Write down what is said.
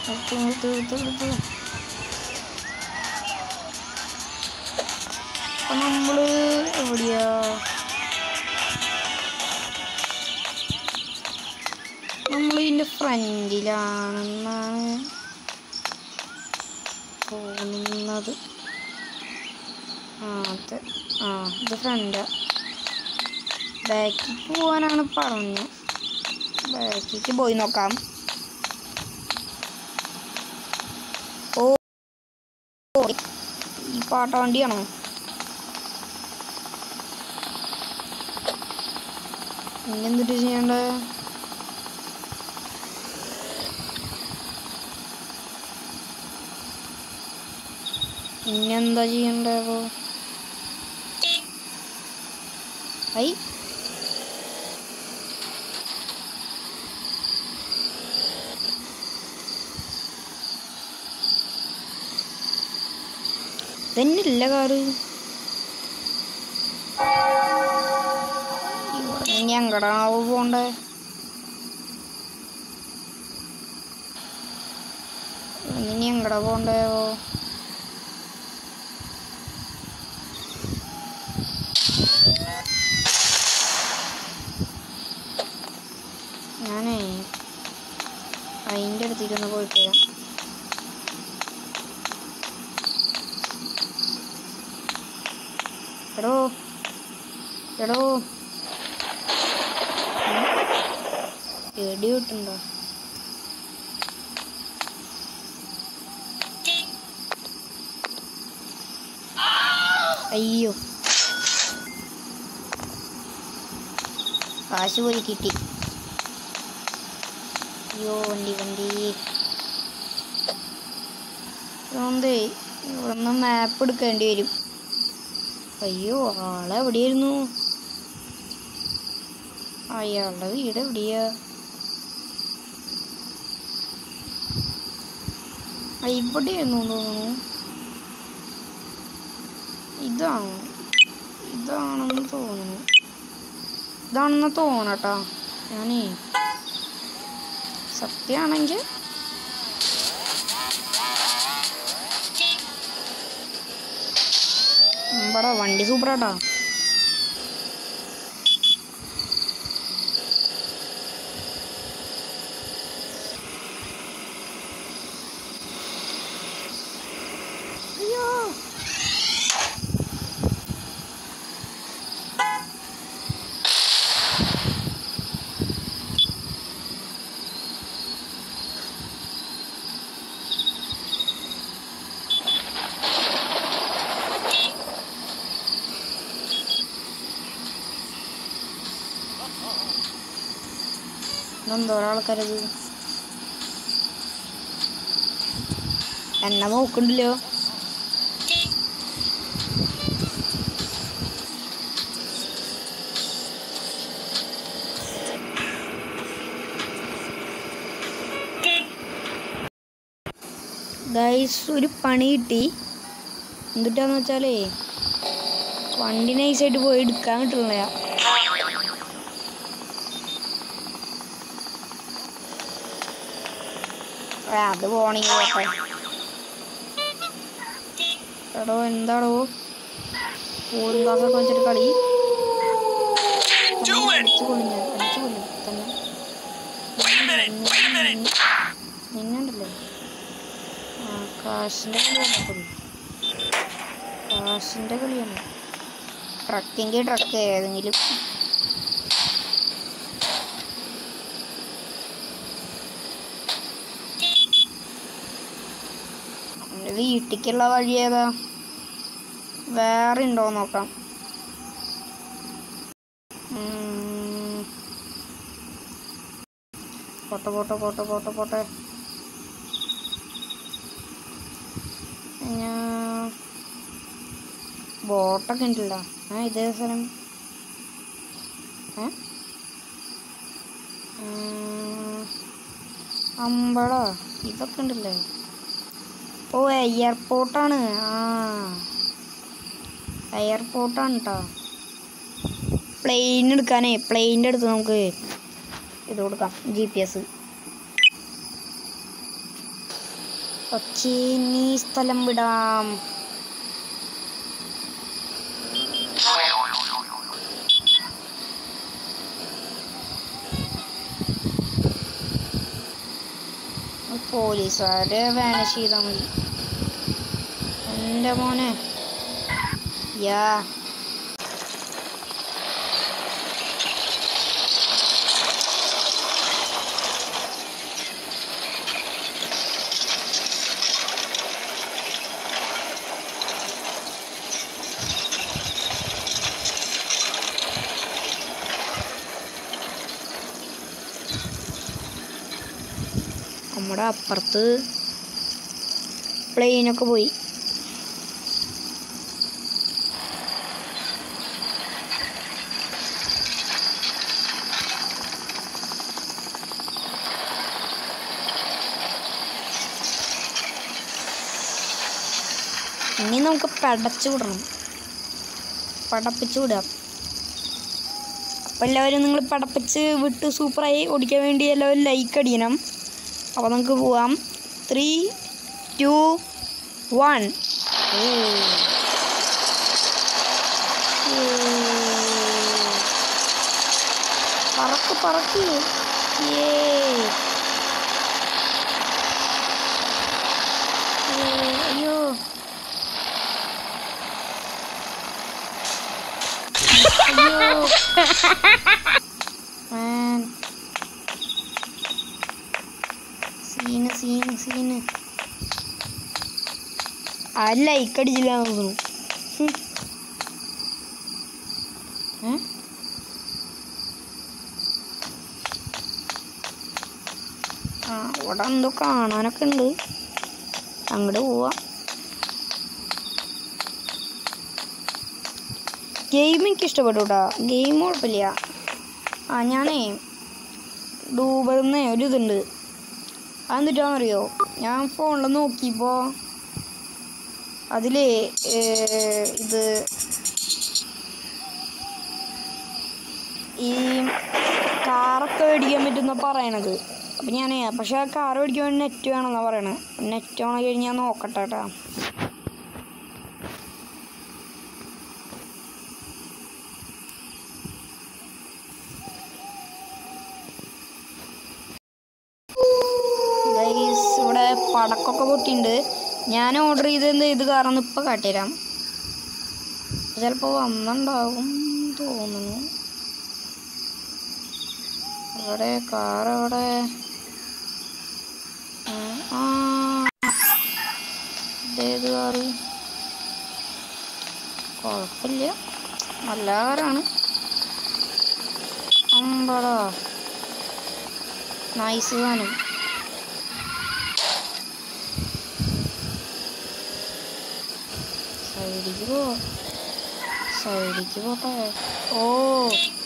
എടുത്ത് എടുത്ത് എടുത്ത് എടുത്ത് അപ്പൊ നമ്മള് എവിടെയാ നമ്മൾ ഇതിന്റെ ഫ്രണ്ടിലാണെന്നാണ് തോന്നുന്നത് ആ അതെ ആ ഇത് ഫ്രണ്ടാ ബാക്കിക്ക് പോകാനാണ് പറഞ്ഞത് ബാക്കിക്ക് പോയി നോക്കാം ഓ ഓ, ഈ പാട്ടാവണ്ടിയാണോ ഇനി എന്തിട്ട് ചെയ്യണ്ടേ ഇനി എന്താ ചെയ്യണ്ടേ അപ്പോ ഐ തന്നെയല്ല കാറ് ഇവിടെ ഇനി എങ്ങടാവോ പോണ്ടേ ഇനി എങ്ങടാ പോണ്ടേവോ ഞാനേ അതിൻ്റെ അടുത്തേക്കൊന്ന് പോയിട്ട് വരാം എടോ എടോ എടി കിട്ടുണ്ടോ അയ്യോ കാശ് പോയി കിട്ടി അയ്യോ വണ്ടി വണ്ടി അതുകൊണ്ടേ ഇവിടുന്ന് മാപ്പ് എടുക്കേണ്ടി വരും അയ്യോ ആളെ എവിടെയായിരുന്നു അയാളുടെ വീട് എവിടെയാ ആ, ഇവിടെയായിരുന്നു തോന്നുന്നു ഇതാണ് ഇതാണെന്ന് തോന്നുന്നു ഇതാണെന്ന് തോന്നട്ടാ ഞാനേ സത്യമാണെങ്കിൽ ഇവിടെ വണ്ടി സൂപ്പറാട്ടാ അയ്യോ ഇതെന്തോ ആൾക്കാരത് എന്നെ നോക്കണ്ടല്ലോ ഗൈസ് ഒരു പണി കിട്ടി എന്തിട്ടാന്ന് വെച്ചാലേ വണ്ടി നൈസായിട്ട് പോയി എടുക്കാൻ കിട്ടുന്നില്ല ആ, അത് പോണെങ്കിൽ പോട്ടെ എടോ എന്താടോ പോലും ക്ലാസ്സൊക്കെ വെച്ചിട്ട് കളി അടിച്ചു കൊല്ലും ഞാൻ അടിച്ചു കൊല്ലും തന്നെ നിന്നുണ്ടല്ലേ ആ കാശിൻ്റെ കളിയാണ് കൊല്ലും കാശിൻ്റെ കളിയാണ് ട്രക്കിൻ്റെ ട്രക്ക് ഏതെങ്കിലും എൻ്റെ വീട്ടിലേക്കുള്ള വഴി ഏതാ വേറെ ഉണ്ടോ നോക്കാം ഉം. പോട്ടെ പോട്ടെ പോട്ടെ പോട്ടെ പോട്ടെ ഞാൻ ബോട്ടൊക്കെ ഉണ്ടല്ലോ ആ ഇതേ സ്ഥലം ഏ ഉം. അമ്പട ഇതൊക്കെ ഉണ്ടല്ലേ ഓ എയർപോർട്ടാണ് ആ എയർപോർട്ടാണ് കേട്ടോ പ്ലെയിൻ എടുക്കാനേ പ്ലെയിൻ്റെ അടുത്ത് നമുക്ക് ഇത് കൊടുക്കാം ജി പി എസ് ഓക്കെ നീ സ്ഥലം വിടാം പോലീസുകാരെ വാനിഷ് ചെയ്താൽ മതി എൻ്റെ മോനെ യാ നമ്മുടെ അപ്പുറത്ത് പ്ലെയിനൊക്കെ പോയി ഇനി നമുക്ക് പടച്ചു വിടണം പടപ്പിച്ചു വിടാം അപ്പോൾ എല്ലാവരും നിങ്ങൾ പടപ്പിച്ച് വിട്ട് സൂപ്പറായി ഓടിക്കാൻ വേണ്ടി എല്ലാവരും ലൈക്ക് അടിക്കണം അപ്പോൾ നമുക്ക് പോവാം ത്രീ ടു വൺ പറക്ക് പറക്ക് ഏ അയ്യോ അയ്യോ Man. സീന് സീന് സീന് ആ ലൈക്ക് അടിച്ചില്ല നോക്കുന്നു ഹും. ഏ? ആ അവിടെ എന്തോ കാണാനൊക്കെ ഉണ്ട് അങ്ങോട്ട് പോവാ ഗെയിം എനിക്ക് ഇഷ്ടപ്പെട്ടു കേട്ടോ ഗെയിം കുഴപ്പമില്ല ആ ഞാനേ ഡൂബറിന്ന് ഒരു ഇതുണ്ട് അതെന്തിട്ടാണെന്നറിയോ ഞാൻ ഫോണിൽ നോക്കിയപ്പോൾ അതിൽ ഇത് ഈ കാറൊക്കെ മേടിക്കാൻ പറ്റുന്ന പറയണത് അപ്പം ഞാൻ പക്ഷെ ആ കാർ മേടിക്കാൻ വേണ്ടി നെറ്റ് വേണമെന്നാണ് പറയണത് നെറ്റ് ഓൺ കഴിഞ്ഞ് ഞാൻ നോക്കട്ടെ കേട്ടോ ഗൈസ് ഇവിടെ പടക്കൊക്കെ പൊട്ടിയിട്ടുണ്ട് ഞാൻ ഓർഡർ ചെയ്തത് ഇത് കാരണം ഇപ്പം കാട്ടിത്തരാം ചിലപ്പോൾ വന്നിട്ടുണ്ടാകും തോന്നുന്നു ഇവിടെ കാർ അവിടെ ഉം, ആ ഇതേത് കാറ് കുഴപ്പമില്ല നല്ല കാറാണ് അമ്പടാ നൈസ് സാധനം സൈഡിക്ക് പോ സൈഡിക്ക് പോട്ടെ ഓ